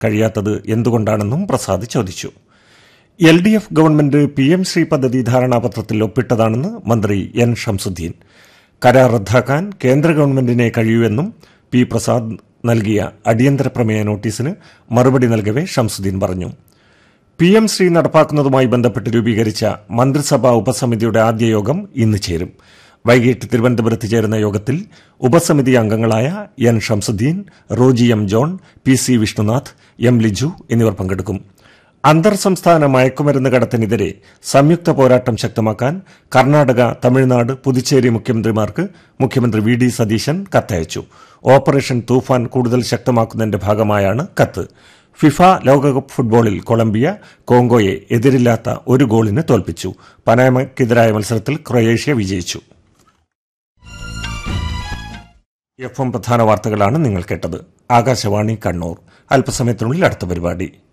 കഴിയാത്തത് എന്തുകൊണ്ടാണെന്നും പ്രസാദ് ചോദിച്ചു L D F government P M Shri പദ്ധതി ധാരണാപത്രത്തിൽ ഒപ്പിട്ടതാണെന്ന് മന്ത്രി എൻ ഷംസുദ്ദീൻ കരാർ റദ്ദാക്കാൻ കേന്ദ്ര ഗവൺമെന്റിനെ കഴിയൂവെന്നും പി പ്രസാദ് നൽകിയ അടിയന്തര പ്രമേയ നോട്ടീസിന് മറുപടി നൽകവെ ഷംസുദ്ദീൻ പറഞ്ഞു പി എം ശ്രീ നടപ്പാക്കുന്നതുമായി ബന്ധപ്പെട്ട് രൂപീകരിച്ച മന്ത്രിസഭാ ഉപസമിതിയുടെ ആദ്യ യോഗം ഇന്ന് ചേരും വൈകിട്ട് തിരുവനന്തപുരത്ത് ചേരുന്ന യോഗത്തിൽ ഉപസമിതി അംഗങ്ങളായ N Shamsuddin Roji M John P C Vishnunath M Liju എന്നിവർ പങ്കെടുക്കും അന്തർ സംസ്ഥാന മയക്കുമരുന്ന് കടത്തിനെതിരെ സംയുക്ത പോരാട്ടം ശക്തമാക്കാൻ കർണാടക തമിഴ്നാട് പുതുച്ചേരി മുഖ്യമന്ത്രിമാർക്ക് മുഖ്യമന്ത്രി വി ഡി സതീശൻ കത്തയച്ചു ഓപ്പറേഷൻ തൂഫാൻ കൂടുതൽ ശക്തമാക്കുന്നതിന്റെ ഭാഗമായാണ് കത്ത് ഫിഫ ലോകകപ്പ് ഫുട്ബോളിൽ കൊളംബിയ കോങ്കോയെ എതിരില്ലാത്ത ഒരു ഗോളിന് തോൽപ്പിച്ചു പനാമയ്ക്കെതിരായ മത്സരത്തിൽ ക്രൊയേഷ്യ വിജയിച്ചു എഫ് എം പ്രധാന വാർത്തകളാണ് നിങ്ങൾ കേട്ടത് ആകാശവാണി കണ്ണൂർ അല്പസമയത്തിനുള്ളിൽ അടുത്ത പരിപാടി